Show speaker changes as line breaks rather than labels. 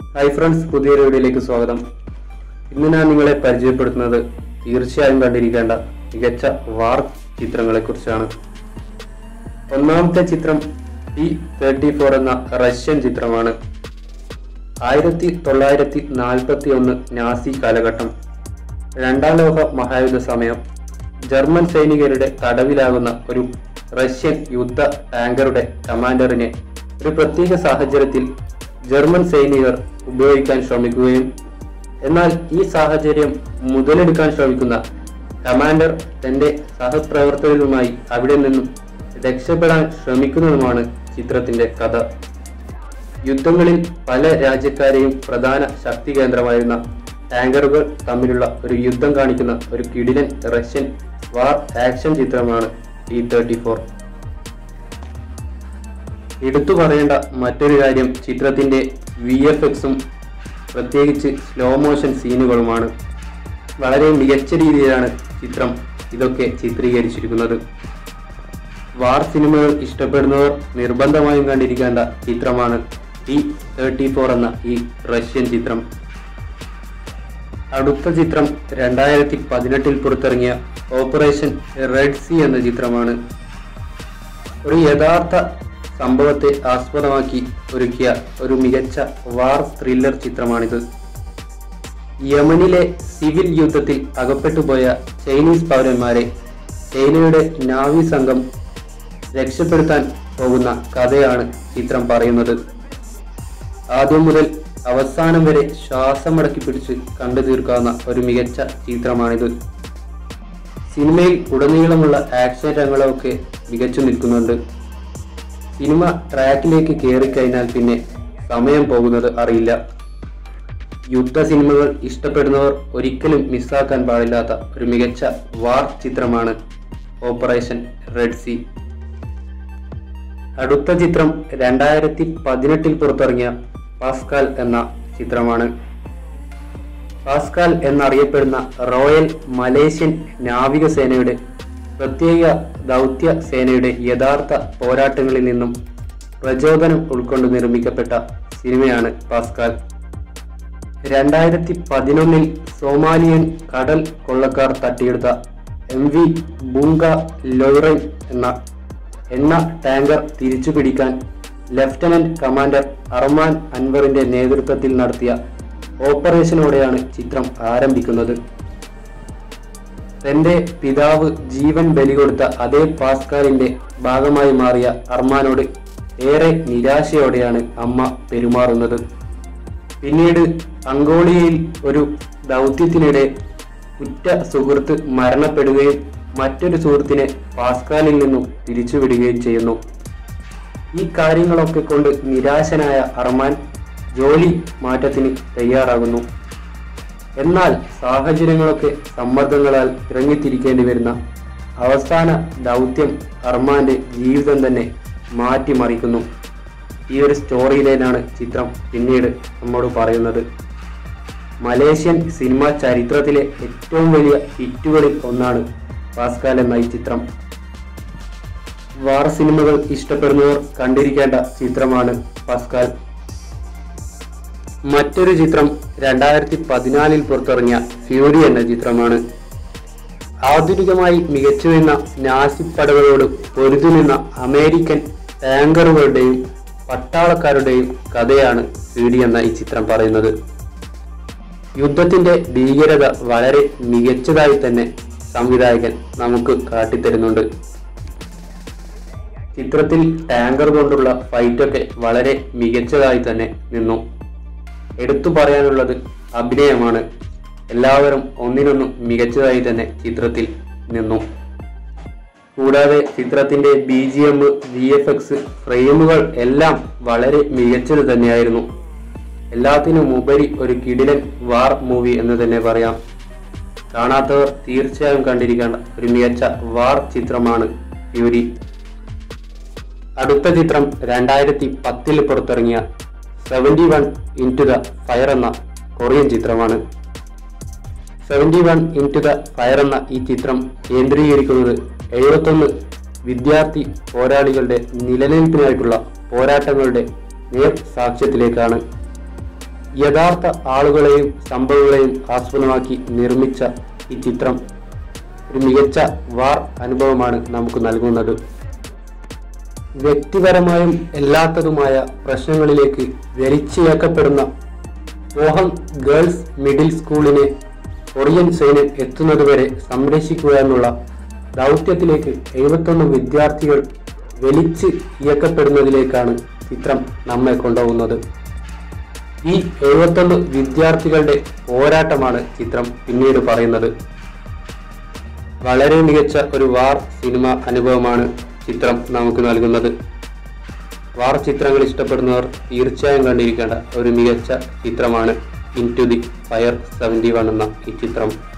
hi friends പുതിയൊരു വീഡിയോയിലേക്ക് സ്വാഗതം ഇന്ന് ഞാൻ നിങ്ങളെ പരിചയപ്പെടുത്തുന്നത് തീർച്ചയായും കണ്ടിരിക്കേണ്ട മികച്ച വാർ ചിത്രങ്ങളെ കുറിച്ചാണ് ഒന്നാമത്തെ ചിത്രം ടി തേർട്ടി ഫോർ എന്ന റഷ്യൻ ചിത്രമാണ് ആയിരത്തി തൊള്ളായിരത്തി നാൽപ്പത്തി ഒന്ന് നാസി കാലഘട്ടം രണ്ടാം ലോക മഹായുദ്ധ സമയം ജർമ്മൻ സൈനികരുടെ തടവിലാകുന്ന ഒരു റഷ്യൻ യുദ്ധ ടാങ്കറുടെ കമാൻഡറിനെ ഒരു പ്രത്യേക സാഹചര്യത്തിൽ ജർമ്മൻ സൈനികർ ഉപയോഗിക്കാൻ ശ്രമിക്കുകയും എന്നാൽ ഈ സാഹചര്യം മുതലെടുക്കാൻ ശ്രമിക്കുന്ന കമാൻഡർ തന്റെ സഹപ്രവർത്തകരുമായി അവിടെ നിന്നും രക്ഷപ്പെടാൻ ശ്രമിക്കുന്നതുമാണ് ചിത്രത്തിന്റെ കഥ യുദ്ധങ്ങളിൽ പല രാജ്യക്കാരെയും പ്രധാന ശക്തി കേന്ദ്രമായിരുന്ന ടാങ്കറുകൾ തമ്മിലുള്ള ഒരു യുദ്ധം കാണിക്കുന്ന ഒരു കിടിലൻ റഷ്യൻ വാർ ആക്ഷൻ ചിത്രമാണ് ടി തേർട്ടി ഫോർ എടുത്തു പറയേണ്ട മറ്റൊരു കാര്യം ചിത്രത്തിന്റെ വി എഫ് എക്സും പ്രത്യേകിച്ച് സ്ലോ മോഷൻ സീനുകളുമാണ് വളരെ മികച്ച രീതിയിലാണ് ചിത്രം ഇതൊക്കെ ചിത്രീകരിച്ചിരിക്കുന്നത് വാർ സിനിമകൾ ഇഷ്ടപ്പെടുന്നവർ നിർബന്ധമായും കണ്ടിരിക്കേണ്ട ചിത്രമാണ് ടി തേർട്ടി ഫോർ എന്ന ഈ റഷ്യൻ ചിത്രം അടുത്ത ചിത്രം രണ്ടായിരത്തി പതിനെട്ടിൽ പുറത്തിറങ്ങിയ ഓപ്പറേഷൻ റെഡ് സി എന്ന ചിത്രമാണ് ഒരു യഥാർത്ഥ സംഭവത്തെ ആസ്പദമാക്കി ഒരുക്കിയ ഒരു മികച്ച വാർ ത്രില്ലർ ചിത്രമാണിത് യമനിലെ സിവിൽ യുദ്ധത്തിൽ അകപ്പെട്ടുപോയ ചൈനീസ് പൗരന്മാരെ ചൈനയുടെ നാവി സംഘം രക്ഷപ്പെടുത്താൻ പോകുന്ന കഥയാണ് ചിത്രം പറയുന്നത് ആദ്യം മുതൽ അവസാനം വരെ ശ്വാസമടക്കി പിടിച്ച് കണ്ടു തീർക്കാവുന്ന ഒരു മികച്ച ചിത്രമാണിത് സിനിമയിൽ ഉടനീളമുള്ള ആക്ഷൻ രംഗങ്ങളൊക്കെ മികച്ചു നിൽക്കുന്നുണ്ട് സിനിമ ട്രാക്കിലേക്ക് കയറിക്കഴിഞ്ഞാൽ പിന്നെ സമയം പോകുന്നത് അറിയില്ല യുദ്ധ സിനിമകൾ ഇഷ്ടപ്പെടുന്നവർ ഒരിക്കലും മിസ്സാക്കാൻ പാടില്ലാത്ത ഒരു മികച്ച വാർ ചിത്രമാണ് ഓപ്പറേഷൻ റെഡ് സി അടുത്ത ചിത്രം രണ്ടായിരത്തി പതിനെട്ടിൽ പുറത്തിറങ്ങിയ പാസ്കാൽ എന്ന ചിത്രമാണ് പാസ്കാൽ എന്നറിയപ്പെടുന്ന റോയൽ മലേഷ്യൻ നാവികസേനയുടെ പ്രത്യേക ദൗത്യ സേനയുടെ യഥാർത്ഥ പോരാട്ടങ്ങളിൽ നിന്നും പ്രചോദനം ഉൾക്കൊണ്ട് നിർമ്മിക്കപ്പെട്ട സിനിമയാണ് പാസ്കാൽ രണ്ടായിരത്തി പതിനൊന്നിൽ സോമാലിയൻ കടൽ കൊള്ളക്കാർ തട്ടിയെടുത്ത എം വി ബുങ്ക ലോറൻ എന്ന എണ്ണ ടാങ്കർ തിരിച്ചു പിടിക്കാൻ ലഫ്റ്റനന്റ് കമാൻഡർ അർമാൻ അൻവറിന്റെ നേതൃത്വത്തിൽ നടത്തിയ ഓപ്പറേഷനോടെയാണ് ചിത്രം ആരംഭിക്കുന്നത് തന്റെ പിതാവ് ജീവൻ ബലി കൊടുത്ത അതേ പാസ്കാലിന്റെ ഭാഗമായി മാറിയ അർമാനോട് ഏറെ നിരാശയോടെയാണ് അമ്മ പെരുമാറുന്നത് പിന്നീട് അങ്കോളിയയിൽ ഒരു ദൗത്യത്തിനിടെ ഉറ്റ സുഹൃത്ത് മരണപ്പെടുകയും മറ്റൊരു സുഹൃത്തിനെ പാസ്കാലിൽ നിന്നും തിരിച്ചുവിടുകയും ചെയ്യുന്നു ഈ കാര്യങ്ങളൊക്കെ കൊണ്ട് നിരാശനായ അർമാൻ ജോലി മാറ്റത്തിന് തയ്യാറാകുന്നു എന്നാൽ സാഹചര്യങ്ങളൊക്കെ സമ്മർദ്ദങ്ങളാൽ ഇറങ്ങിത്തിരിക്കേണ്ടി വരുന്ന അവസാന ദൗത്യം അർമാന്റെ ജീവിതം തന്നെ മാറ്റിമറിക്കുന്നു ഈ ഒരു സ്റ്റോറി ലൈനാണ് ചിത്രം പിന്നീട് നമ്മോട് പറയുന്നത് മലേഷ്യൻ സിനിമ ചരിത്രത്തിലെ ഏറ്റവും വലിയ ഹിറ്റുകളിൽ ഒന്നാണ് പാസ്കാൽ എന്ന ഈ ചിത്രം വാർ സിനിമകൾ ഇഷ്ടപ്പെടുന്നവർ കണ്ടിരിക്കേണ്ട ചിത്രമാണ് പാസ്കാൽ മറ്റൊരു ചിത്രം രണ്ടായിരത്തി പതിനാലിൽ പുറത്തിറങ്ങിയ ഫ്യൂരി എന്ന ചിത്രമാണ് ആധുനികമായി മികച്ചു നിന്ന നാസിപ്പടകളോട് പൊരുതി നിന്ന അമേരിക്കൻ ടാങ്കറുകളുടെയും പട്ടാളക്കാരുടെയും കഥയാണ് ഫ്യൂരി എന്ന ഈ ചിത്രം പറയുന്നത് യുദ്ധത്തിന്റെ ഭീകരത വളരെ മികച്ചതായി തന്നെ സംവിധായകൻ നമുക്ക് കാട്ടിത്തരുന്നുണ്ട് ചിത്രത്തിൽ ടാങ്കർ കൊണ്ടുള്ള ഫൈറ്റൊക്കെ വളരെ മികച്ചതായി തന്നെ നിന്നു എടുത്തു പറയാനുള്ളത് അഭിനയമാണ് എല്ലാവരും ഒന്നിനൊന്നും മികച്ചതായി തന്നെ ചിത്രത്തിൽ നിന്നു കൂടാതെ ചിത്രത്തിന്റെ B G M V F X ഫ്രെയിമുകൾ എല്ലാം വളരെ മികച്ചത് തന്നെയായിരുന്നു എല്ലാത്തിനും ഉപരി ഒരു കിടിലൻ വാർ മൂവി എന്ന് തന്നെ പറയാം കാണാത്തവർ തീർച്ചയായും കണ്ടിരിക്കേണ്ട ഒരു മികച്ച വാർ ചിത്രമാണ് ഫ്യൂരി അടുത്ത ചിത്രം രണ്ടായിരത്തി പത്തിൽ പുറത്തിറങ്ങിയ seventy one into the fire എന്ന കൊറിയൻ ചിത്രമാണ് seventy one into the fire എന്ന ഈ ചിത്രം കേന്ദ്രീകരിക്കുന്നത് എഴുപത്തൊന്ന് വിദ്യാർത്ഥി പോരാളികളുടെ നിലനിൽപ്പിനായിട്ടുള്ള പോരാട്ടങ്ങളുടെ നേർ സാക്ഷ്യത്തിലേക്കാണ് യഥാർത്ഥ ആളുകളെയും സംഭവങ്ങളെയും ആസ്പദമാക്കി നിർമ്മിച്ച ഈ ചിത്രം ഒരു മികച്ച വാർ അനുഭവമാണ് നമുക്ക് നൽകുന്നത് വ്യക്തിപരമായും അല്ലാത്തതുമായ പ്രശ്നങ്ങളിലേക്ക് വലിച്ചിഴക്കപ്പെടുന്ന മോഹൻ ഗേൾസ് മിഡിൽ സ്കൂളിനെ കൊറിയൻ സൈന്യം എത്തുന്നതുവരെ സംരക്ഷിക്കുക എന്നുള്ള ദൗത്യത്തിലേക്ക് എഴുപത്തൊന്ന് വിദ്യാർത്ഥികൾ വലിച്ച് ഇയക്കപ്പെടുന്നതിലേക്കാണ് ചിത്രം നമ്മെ കൊണ്ടുപോകുന്നത് ഈ എഴുപത്തൊന്ന് വിദ്യാർത്ഥികളുടെ പോരാട്ടമാണ് ചിത്രം പിന്നീട് പറയുന്നത് വളരെ മികച്ച ഒരു വാർ സിനിമ അനുഭവമാണ് ചിത്രം നമുക്ക് നൽകുന്നത് വാർ ചിത്രങ്ങൾ ഇഷ്ടപ്പെടുന്നവർ തീർച്ചയായും കണ്ടിരിക്കേണ്ട ഒരു മികച്ച ചിത്രമാണ് into the fire seventy one എന്ന ഈ ചിത്രം